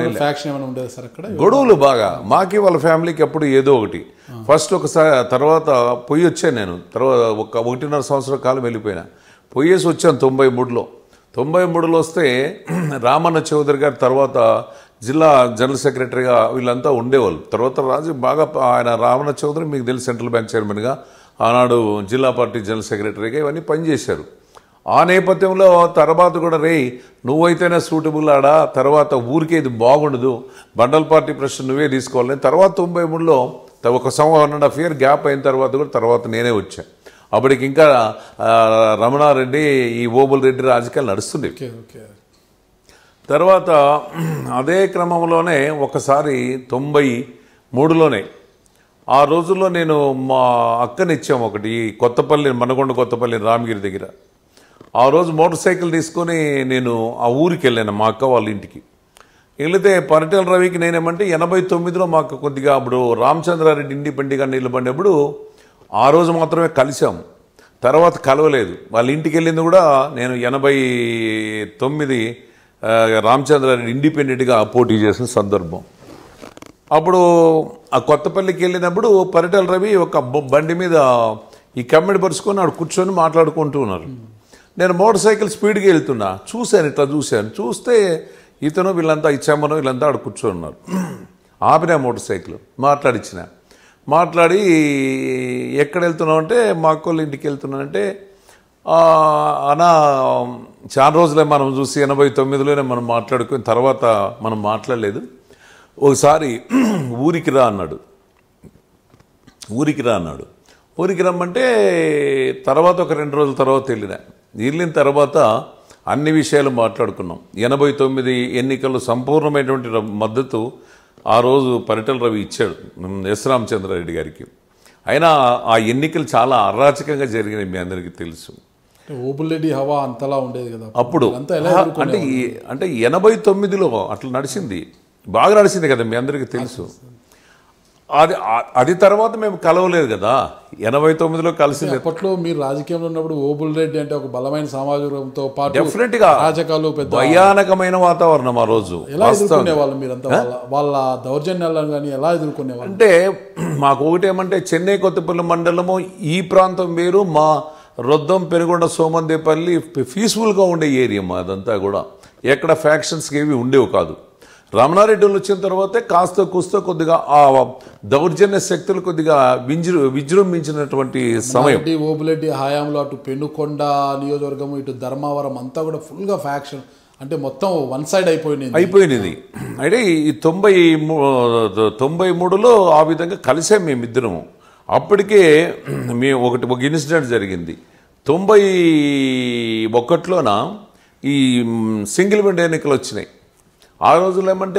వెళ్ళా ఫ్యాక్షన్ ఏమైనా ఉండేది సార్ అక్కడ గొడవలు బాగా మాకి వాళ్ళ ఫ్యామిలీకి ఎప్పుడు ఏదో ఒకటి ఫస్ట్ ఒకసారి తర్వాత పొయ్యి వచ్చాను నేను తర్వాత ఒక ఒకటిన్నర సంవత్సరం కాలం వెళ్ళిపోయినా పొయ్యేసి వచ్చాను తొంభై మూడులో తొంభై మూడులో వస్తే రామన్న చౌదరి గారి తర్వాత జిల్లా జనరల్ సెక్రటరీగా వీళ్ళంతా ఉండేవాళ్ళు తర్వాత రాజు బాగా ఆయన రామన్న చౌదరి మీకు తెలుసు సెంట్రల్ బ్యాంక్ చైర్మన్గా ఆనాడు జిల్లా పార్టీ జనరల్ సెక్రటరీగా ఇవన్నీ పనిచేశారు ఆ నేపథ్యంలో తర్వాత కూడా రే నువ్వైతేనే సూటబుల్ ఆడా తర్వాత ఊరికే ఇది బాగుండదు బండల పార్టీ ప్రశ్న నువ్వే తీసుకోవాలని తర్వాత తొంభై మూడులో ఒక సంవత్సరం one and half year gap అయిన తర్వాత కూడా తర్వాత నేనే వచ్చా అప్పటికి ఇంకా ఆ, రమణారెడ్డి ఈ ఓబుల్ రెడ్డి రాజకీయాలు నడుస్తుండేవి ఓకే ఓకే తర్వాత అదే క్రమంలోనే ఒకసారి తొంభై మూడులోనే ఆ రోజుల్లో నేను మా అక్కనిచ్చాము ఒకటి ఈ కొత్తపల్లి మనకొండ కొత్తపల్లి రామగిరి దగ్గర ఆ రోజు మోటార్ సైకిల్ తీసుకొని నేను ఆ ఊరికి వెళ్ళాను మా అక్క వాళ్ళ ఇంటికి వెళితే పరిటల రవికి నేనేమంటే ఎనభై తొమ్మిదిలో మాకు కొద్దిగా అప్పుడు రామచంద్రారెడ్డి ఇండిపెండెంట్గా నిలబడినప్పుడు ఆ రోజు మాత్రమే కలిసాము తర్వాత కలవలేదు వాళ్ళ ఇంటికి వెళ్ళింది కూడా నేను ఎనభై తొమ్మిది ఆ, రామచంద్రారెడ్డి ఇండిపెండెంట్గా పోటీ చేసిన సందర్భం అప్పుడు ఆ కొత్తపల్లికి వెళ్ళినప్పుడు పరిటల రవి ఒక బ- బండి మీద ఈ కమ్మిడి పరుచుకొని ఆడు కూర్చొని మాట్లాడుకుంటూ ఉన్నారు నేను మోటార్ సైకిల్ స్పీడ్గా వెళ్తున్నా చూశాను ఇట్లా చూశాను చూస్తే ఇతను వీళ్ళంతా ఇచ్చామను వీళ్ళంతా ఆడు కూర్చొని ఉన్నారు ఆపిన మోటార్ సైకిల్ మాట్లాడిచ్చిన మాట్లాడి ఎక్కడ వెళ్తున్నావు అంటే మా అక్కోళ్ళ ఇంటికి వెళ్తున్నానంటే ఆ, అనా చాలా రోజులే మనం చూసి ఎనభై తొమ్మిదిలోనే మనం మాట్లాడుకుని తర్వాత మనం మాట్లాడలేదు ఒకసారి ఊరికి రా అన్నాడు ఊరికి రా అన్నాడు ఊరికి రమ్మంటే తర్వాత ఒక రెండు రోజుల తర్వాత వెళ్ళిన వెళ్ళిన తర్వాత అన్ని విషయాలు మాట్లాడుకున్నాం ఎనభై తొమ్మిది ఎన్నికల్లో సంపూర్ణమైనటువంటి ర- మద్దతు ఆ రోజు పరిటల రవి ఇచ్చాడు ఉమ్, ఎస్ రామచంద్రారెడ్డి గారికి అయినా ఆ ఎన్నికలు చాలా అరాచకంగా జరిగినాయి మీ అందరికీ తెలుసు అంటే ఓబుల్రెడ్డి హవా అంతలా ఉండేది కదా అప్పుడు అంతా ఎలా ఆ, ఎదుర్కొనే అంటే ఈ- అంటే ఎనభై తొమ్మిదిలో అట్లా నడిచింది బాగా నడిచింది కదా మీ అందరికీ తెలుసు అది ఆ- అది తర్వాత మేము కలవలేదు కదా ఎనభై తొమ్మిదిలో కలిసింది అప్పట్లో మీరు రాజకీయంలో ఉన్నప్పుడు ఓబుల్ రెడ్డి అంటే ఒక బలమైన సామాజిక వర్గంతో పాటు డెఫినెట్ గా రాజకాలు పెద్ద భయానకమైన వాతావరణం ఆ రోజు ఎలా ఎదుర్కొనే వాళ్ళు మీరంతా వాళ్ళ వాళ్ళ దౌర్జన్యాలను కానీ ఎలా ఎదుర్కొనే వాళ్ళు అంటే మాకు ఒకటేమంటే చెన్నై కొత్తపల్లి మండలము ఈ ప్రాంతం వేరు మా రొద్దం పెనుగొండ సోమందేపల్లి పీస్ఫుల్గా ఉండే ఏరియా మా అదంతా కూడా ఎక్కడ ఫ్యాక్షన్స్కి ఏవి ఉండేవి కాదు రమణారెడ్డిలు వచ్చిన తర్వాతే కాస్త కూస్తో కొద్దిగా ఆ దౌర్జన్య శక్తులు కొద్దిగా విజృ విజృంభించినటువంటి సమయం రెడ్డి ఓబులెడ్డి హయాంలో అటు పెనుకొండ నియోజకవర్గం ఇటు ధర్మవరం అంతా కూడా ఫుల్ గా ఫ్యాక్షన్ అంటే మొత్తం వన్ సైడ్ అయిపోయింది అయిపోయినది అంటే ఈ తొంభై మూ- తొంభై మూడులో ఆ విధంగా కలిసాం మేమిద్దరము అప్పటికే మేము ఒకటి ఒక ఇన్సిడెంట్ జరిగింది తొంభై ఒకటిలోన ఈ సింగిల్ విండో ఎన్నికలు వచ్చినాయి ఆ రోజుల్లో ఏమంటే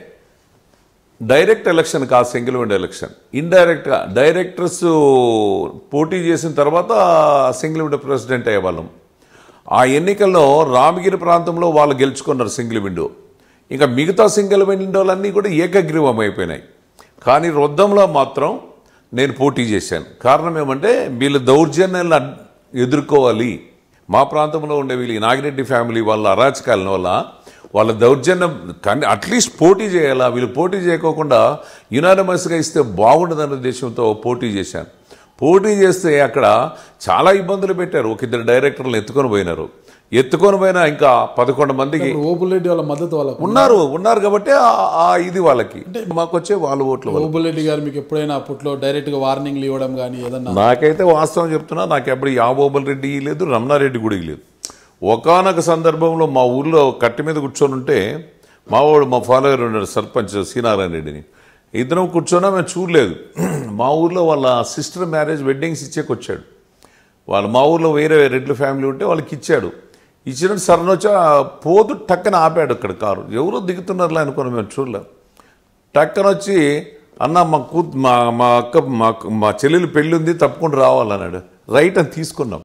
డైరెక్ట్ ఎలక్షన్ కాదు సింగిల్ విండో ఎలక్షన్ ఇండైరెక్ట్గా డైరెక్టర్స్ పోటీ చేసిన తర్వాత సింగిల్ విండో ప్రెసిడెంట్ అయ్యేవాళ్ళం ఆ ఎన్నికల్లో రామగిరి ప్రాంతంలో వాళ్ళు గెలుచుకున్నారు సింగిల్ విండో ఇంకా మిగతా సింగిల్ విండోలన్నీ కూడా ఏకగ్రీవం అయిపోయినాయి కానీ రొద్దంలో మాత్రం నేను పోటీ చేశాను కారణం ఏమంటే వీళ్ళ దౌర్జన్యాలను అడ్- ఎదుర్కోవాలి మా ప్రాంతంలో ఉండే వీళ్ళు ఈ నాగిరెడ్డి ఫ్యామిలీ వాళ్ళ అరాచకాల వల్ల వాళ్ళ దౌర్జన్యం కానీ అట్లీస్ట్ పోటీ చేయాలా వీళ్ళు పోటీ చేయకోకుండా యునానిమస్గా ఇస్తే బాగుండదన్న ఉద్దేశంతో పోటీ చేశాను పోటీ చేస్తే అక్కడ చాలా ఇబ్బందులు పెట్టారు ఒక ఇద్దరు డైరెక్టర్లు ఎత్తుకొని పోయినారు ఎత్తుకొని పోయినా ఇంకా పదకొండు మందికి ఇప్పుడు ఓబులెడ్డి వాళ్ళ మద్దతు వాళ్ళకు ఉన్నారు ఉన్నారు కాబట్టి ఆ- ఆ ఇది వాళ్ళకి మాకు వచ్చే వాళ్ళ ఓట్లు వాళ్ళకి. ఓబులెడ్డి గారు మీకు ఎప్పుడైనా అప్పట్లో డైరెక్ట్ గా వార్నింగ్లు ఇవ్వడం కానీ ఏదన్నా నాకైతే వాస్తవం చెప్తున్నా నాకు ఎప్పుడు యాబోబల్ రెడ్డి లేదు రమణారెడ్డి కూడా లేదు ఒకానొక సందర్భంలో మా ఊర్లో కట్టి మీద కూర్చొని ఉంటే మా వాడు మా ఫాలోవర్ ఉన్నాడు సర్పంచ్ సీనారాయణ రెడ్డిని ఇద్దరం కూర్చొన్నా మేము చూడలేదు మా ఊర్లో వాళ్ళ సిస్టర్ మ్యారేజ్ వెడ్డింగ్స్ ఇచ్చేకి వచ్చాడు వాళ్ళు మా ఊర్లో వేరే రెడ్ల ఫ్యామిలీ ఉంటే వాళ్ళకి ఇచ్చాడు ఇచ్చిన సరణ వచ్చి ఆ పోతు టక్కన ఆపాడు అక్కడ కారు ఎవరో దిగుతున్నారులే అనుకుని మేము చూడలేం టక్కన వచ్చి అన్న మా కూ మా మా అక్క మా మా చెల్లెలు పెళ్ళి ఉంది తప్పకుండా రావాలన్నాడు రైట్ అని తీసుకున్నాం